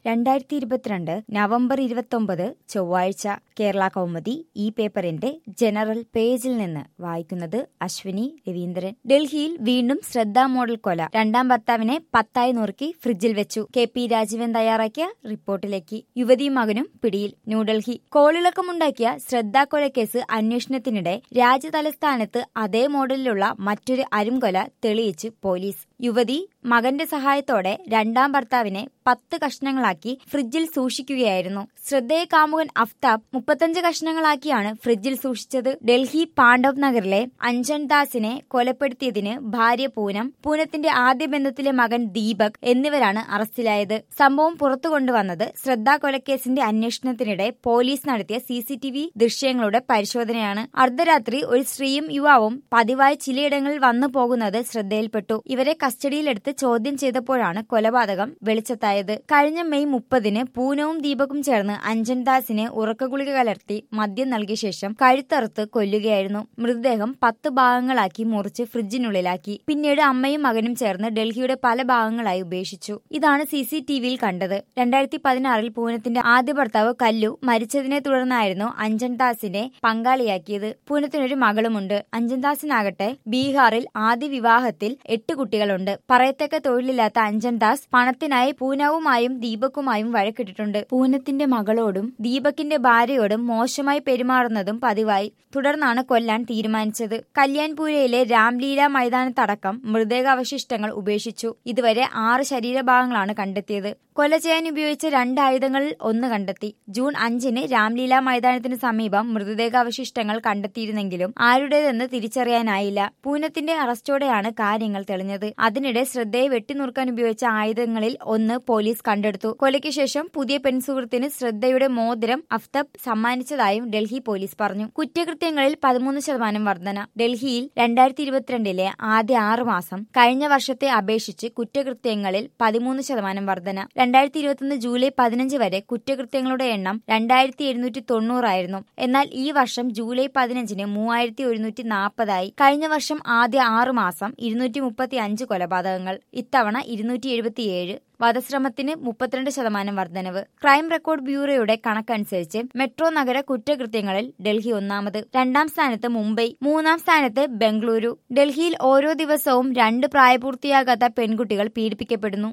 രണ്ടായിരത്തി ഇരുപത്തിരണ്ട് നവംബർ ഇരുപത്തൊമ്പത് ചൊവ്വാഴ്ച കേരള കൗമുദി ഈ പേപ്പറിന്റെ ജനറൽ പേജിൽ നിന്ന് വായിക്കുന്നത് അശ്വിനി രവീന്ദ്രൻ ഡൽഹിയിൽ വീണ്ടും ശ്രദ്ധാ മോഡൽ കൊല രണ്ടാം ഭർത്താവിനെ പത്തായി നുറുക്കി ഫ്രിഡ്ജിൽ വെച്ചു കെ പി രാജീവൻ തയ്യാറാക്കിയ റിപ്പോർട്ടിലേക്ക് യുവതിയും മകനും പിടിയിൽ ന്യൂഡൽഹി കോളിളക്കമുണ്ടാക്കിയ ശ്രദ്ധാ കൊലക്കേസ് അന്വേഷണത്തിനിടെ രാജ്യതലസ്ഥാനത്ത് അതേ മോഡലിലുള്ള മറ്റൊരു അരുംകൊല തെളിയിച്ച് പോലീസ് യുവതി മകന്റെ സഹായത്തോടെ രണ്ടാം ഭർത്താവിനെ പത്ത് കഷ്ണങ്ങളാക്കി ഫ്രിഡ്ജിൽ സൂക്ഷിക്കുകയായിരുന്നു ശ്രദ്ധേയ കാമുകൻ അഫ്താബ് മുപ്പത്തഞ്ച് കഷ്ണങ്ങളാക്കിയാണ് ഫ്രിഡ്ജിൽ സൂക്ഷിച്ചത് ഡൽഹി പാണ്ഡവ് നഗറിലെ അഞ്ജൻ ദാസിനെ കൊലപ്പെടുത്തിയതിന് ഭാര്യ പൂനം പൂനത്തിന്റെ ആദ്യ ബന്ധത്തിലെ മകൻ ദീപക് എന്നിവരാണ് അറസ്റ്റിലായത് സംഭവം പുറത്തു കൊണ്ടുവന്നത് ശ്രദ്ധാ കൊലക്കേസിന്റെ അന്വേഷണത്തിനിടെ പോലീസ് നടത്തിയ സി സി ടി വി ദൃശ്യങ്ങളുടെ പരിശോധനയാണ് അർദ്ധരാത്രി ഒരു സ്ത്രീയും യുവാവും പതിവായി ചിലയിടങ്ങളിൽ വന്നു പോകുന്നത് ശ്രദ്ധയിൽപ്പെട്ടു ഇവരെ കസ്റ്റഡിയിലെടുത്ത് ചോദ്യം ചെയ്തപ്പോഴാണ് കൊലപാതകം വെളിച്ചത്തായത് കഴിഞ്ഞ മെയ് മുപ്പതിന് പൂനവും ദീപകും ചേർന്ന് അഞ്ജൻ ദാസിനെ ഉറക്കഗുളിക കലർത്തി മദ്യം നൽകിയ ശേഷം കഴുത്തറുത്ത് കൊല്ലുകയായിരുന്നു മൃതദേഹം പത്ത് ഭാഗങ്ങളാക്കി മുറിച്ച് ഫ്രിഡ്ജിനുള്ളിലാക്കി പിന്നീട് അമ്മയും മകനും ചേർന്ന് ഡൽഹിയുടെ പല ഭാഗങ്ങളായി ഉപേക്ഷിച്ചു ഇതാണ് സി സി ടി വിയിൽ കണ്ടത് രണ്ടായിരത്തി പതിനാറിൽ പൂനത്തിന്റെ ആദ്യ ഭർത്താവ് കല്ലു മരിച്ചതിനെ തുടർന്നായിരുന്നു അഞ്ജൻ ദാസിനെ പങ്കാളിയാക്കിയത് പൂനത്തിനൊരു മകളുമുണ്ട് അഞ്ജൻ ദാസിനാകട്ടെ ബീഹാറിൽ ആദ്യ വിവാഹത്തിൽ എട്ട് കുട്ടികളുണ്ട് പറയത്തക്ക തൊഴിലില്ലാത്ത അഞ്ജൻ ദാസ് പണത്തിനായി പൂനവുമായും ദീപക്കുമായും വഴക്കിട്ടിട്ടുണ്ട് പൂനത്തിന്റെ മകളോടും ദീപകിന്റെ ഭാര്യയോടും മോശമായി പെരുമാറുന്നതും പതിവായി തുടർന്നാണ് കൊല്ലാൻ തീരുമാനിച്ചത് കല്യാൺപൂരയിലെ രാംലീല മൈതാനത്തടക്കം മൃതദേഹാവശിഷ്ടങ്ങൾ ഉപേക്ഷിച്ചു ഇതുവരെ ആറ് ശരീരഭാഗങ്ങളാണ് കണ്ടെത്തിയത് കൊല ചെയ്യാൻ ഉപയോഗിച്ച രണ്ട് ആയുധങ്ങളിൽ ഒന്ന് കണ്ടെത്തി ജൂൺ അഞ്ചിന് രാംലീല മൈതാനത്തിന് സമീപം മൃതദേഹാവശിഷ്ടങ്ങൾ കണ്ടെത്തിയിരുന്നെങ്കിലും ആരുടേതെന്ന് തിരിച്ചറിയാനായില്ല പൂനത്തിന്റെ അറസ്റ്റോടെയാണ് കാര്യങ്ങൾ തെളിഞ്ഞത് അതിനിടെ ശ്രദ്ധയെ വെട്ടിനുറുക്കാൻ ഉപയോഗിച്ച ആയുധങ്ങളിൽ ഒന്ന് പോലീസ് കണ്ടെടുത്തു കൊലയ്ക്ക് ശേഷം പുതിയ പെൺസുഹൃത്തിന് ശ്രദ്ധയുടെ മോതിരം അഫ്തബ് സമ്മാനിച്ചതായും ഡൽഹി പോലീസ് പറഞ്ഞു കുറ്റകൃത്യങ്ങളിൽ പതിമൂന്ന് ശതമാനം വർധന ഡൽഹിയിൽ രണ്ടായിരത്തി ഇരുപത്തിരണ്ടിലെ ആദ്യ ആറു മാസം കഴിഞ്ഞ വർഷത്തെ അപേക്ഷിച്ച് കുറ്റകൃത്യങ്ങളിൽ പതിമൂന്ന് ശതമാനം വർധന രണ്ടായിരത്തി ഇരുപത്തിയൊന്ന് ജൂലൈ പതിനഞ്ച് വരെ കുറ്റകൃത്യങ്ങളുടെ എണ്ണം രണ്ടായിരത്തി എഴുന്നൂറ്റി തൊണ്ണൂറായിരുന്നു എന്നാൽ ഈ വർഷം ജൂലൈ പതിനഞ്ചിന് മൂവായിരത്തി ഒരുന്നൂറ്റി നാൽപ്പതായി കഴിഞ്ഞ വർഷം ആദ്യ ആറു മാസം ഇരുന്നൂറ്റി മുപ്പത്തി അഞ്ച് കൊലപാതകങ്ങൾ ഇത്തവണ ഇരുന്നൂറ്റി എഴുപത്തിയേഴ് വധശ്രമത്തിന് മുപ്പത്തിരണ്ട് ശതമാനം വർധനവ് ക്രൈം റെക്കോർഡ് ബ്യൂറോയുടെ കണക്കനുസരിച്ച് മെട്രോ നഗര കുറ്റകൃത്യങ്ങളിൽ ഡൽഹി ഒന്നാമത് രണ്ടാം സ്ഥാനത്ത് മുംബൈ മൂന്നാം സ്ഥാനത്ത് ബംഗളൂരു ഡൽഹിയിൽ ഓരോ ദിവസവും രണ്ട് പ്രായപൂർത്തിയാകാത്ത പെൺകുട്ടികൾ പീഡിപ്പിക്കപ്പെടുന്നു